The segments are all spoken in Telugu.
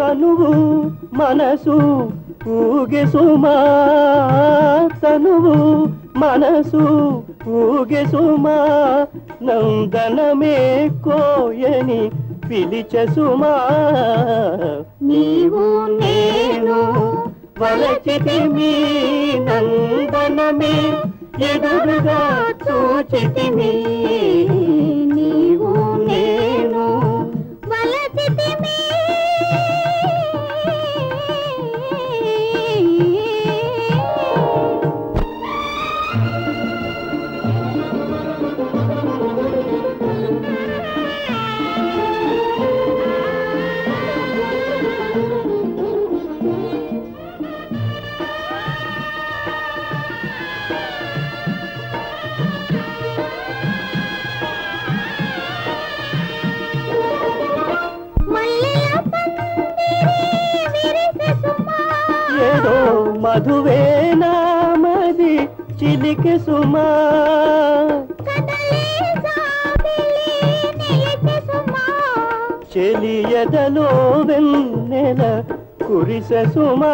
తనువు మనసు ఊగే సుమా తనువు మనసు ఊగే సుమా నందనమే కోయని పిలిచ సుమా నీవు నేను వలచితి మీ నందనమే ఎదురుగా చూచితిమి నీవు నేను వలచితిమి. మల్లెల పందిరి విరిసె సుమా. ఏదో మధువే నామది చిలికి సుమా కదలే జాబిలి నిలిచె సుమా. చెలియదలో వెన్నెల కురిస సుమా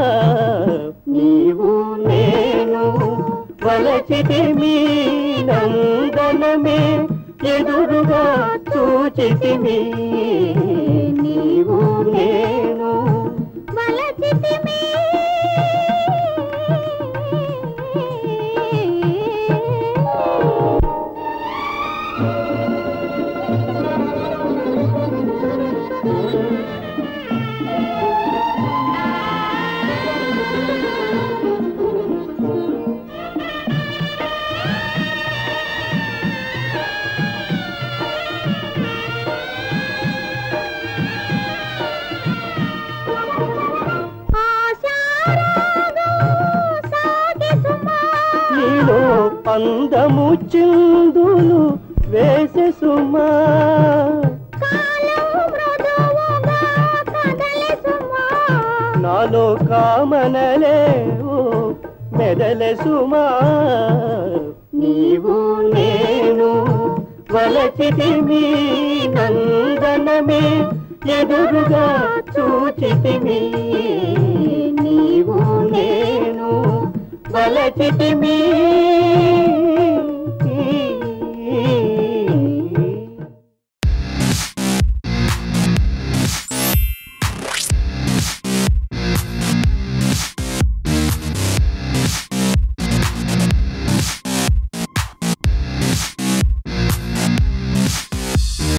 నీవు నేను వలచితి మీ నందనమే ఎదురుగా చూచితిమి నీవు నేను వలచితిమి. ఆశారాగం సాగే సుమా. నీలో అందము చిందులు వేసే సుమా కాలం మృదువుగా కదలె సుమా. నాలో కామనలే ఓ మెదల సుమా నీవు నేను వలచితి మీ నందనమే ఎదురుగా చూచితిమి నీవు నేను వలచితి మీ